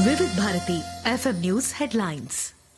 Vividh Bharati FM news headlines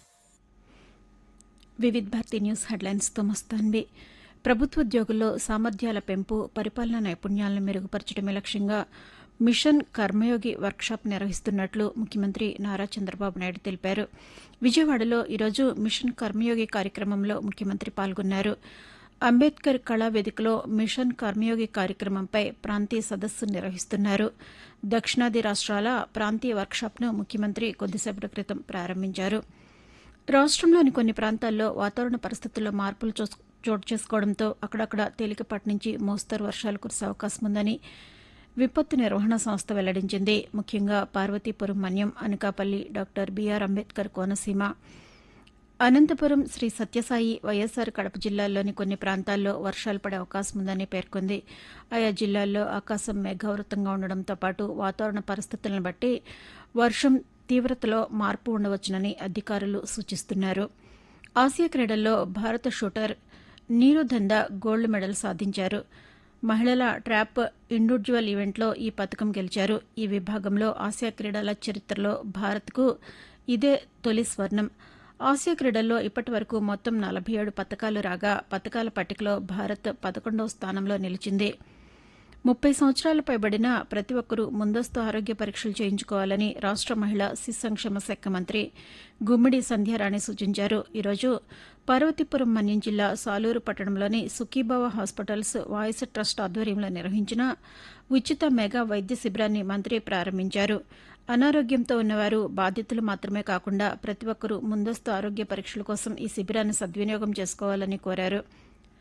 Vividh Bharati news హెడ్లైన్స్తో మస్తాన్వి ప్రభుత్వోద్యోగుల్లో సామర్థ్యాల పెంపు పరిపాలనా నైపుణ్యాలను మెరుగుపరచడమే లక్ష్యంగా మిషన్ కర్మయోగి వర్క్షాప్ నిర్వహిస్తున్నట్లు ముఖ్యమంత్రి నారా చంద్రబాబు నాయుడు తెలిపారు విజయవాడలో ఈరోజు మిషన్ కర్మయోగి కార్యక్రమంలో ముఖ్యమంత్రి పాల్గొన్నారు అంబేద్కర్ కళా వేదికలో మిషన్ కర్మయోగి కార్యక్రమంపై ప్రాంతీయ సదస్సు నిర్వహిస్తున్నారు దక్షిణాది రాష్ట్రాల ప్రాంతీయ వర్క్షాప్ను ముఖ్యమంత్రి కొద్దిసేపటి క్రితం ప్రారంభించారు రాష్ట్రంలోని కొన్ని ప్రాంతాల్లో వాతావరణ పరిస్థితుల్లో మార్పులు చోస్- చోటు చేసుకోవడంతో అక్కడక్కడ తేలికపాటి నుంచి మోస్తరు వర్షాలు కురిసే అవకాశం ఉందని విపత్తు నిర్వహణ సంస్థ వెల్లడించింది ముఖ్యంగా పార్వతీపురం మన్యం అనకాపల్లి డాక్టర్ బీఆర్ అంబేద్కర్ కోనసీమ అనంతపురం శ్రీ సత్యసాయి వైఎస్సార్ కడప జిల్లాల్లోని కొన్ని ప్రాంతాల్లో వర్షాలు పడే అవకాశం ఉందని పేర్కొంది ఆయా జిల్లాల్లో ఆకాశం మేఘావృతంగా ఉండడంతో పాటు వాతావరణ పరిస్థితులను బట్టి వర్షం తీవ్రతలో మార్పు ఉండవచ్చునని అధికారులు సూచిస్తున్నారు ఆసియా క్రీడల్లో భారత షూటర్ నీరుదంద గోల్డ్ మెడల్ సాధించారు మహిళల ట్రాప్ ఇండివిజువల్ ఈవెంట్లో ఈ పథకం గెలిచారు ఈ విభాగంలో ఆసియా క్రీడల చరిత్రలో భారత్కు ఇదే తొలి స్వర్ణం ఆసియా క్రీడల్లో ఇప్పటి వరకు మొత్తం నలభై ఏడు పథకాలు రాగా పథకాల పట్టికలో భారత్ పదకొండవ స్థానంలో నిలిచింది ముప్పై సంవత్సరాలు పైబడిన ప్రతి ఒక్కరూ ముందస్తు ఆరోగ్య పరీక్షలు చేయించుకోవాలని రాష్ట మహిళా శిశు సంక్షేమ శాఖ మంత్రి గుమ్మిడి సంధ్యారాణి సూచించారు ఈరోజు పార్వతీపురం మన్యం జిల్లా సాలూరు పట్టణంలోని సుఖీభావ హాస్పిటల్స్ వాయిస్ ట్రస్ట్ ఆధ్వర్యంలో నిర్వహించిన ఉచిత మెగా వైద్య శిబిరాన్ని మంత్రి ప్రారంభించారు అనారోగ్యంతో ఉన్నవారు బాధితులు మాత్రమే కాకుండా ప్రతి ఒక్కరూ ముందస్తు ఆరోగ్య పరీక్షల కోసం ఈ శిబిరాన్ని సద్వినియోగం చేసుకోవాలని కోరారు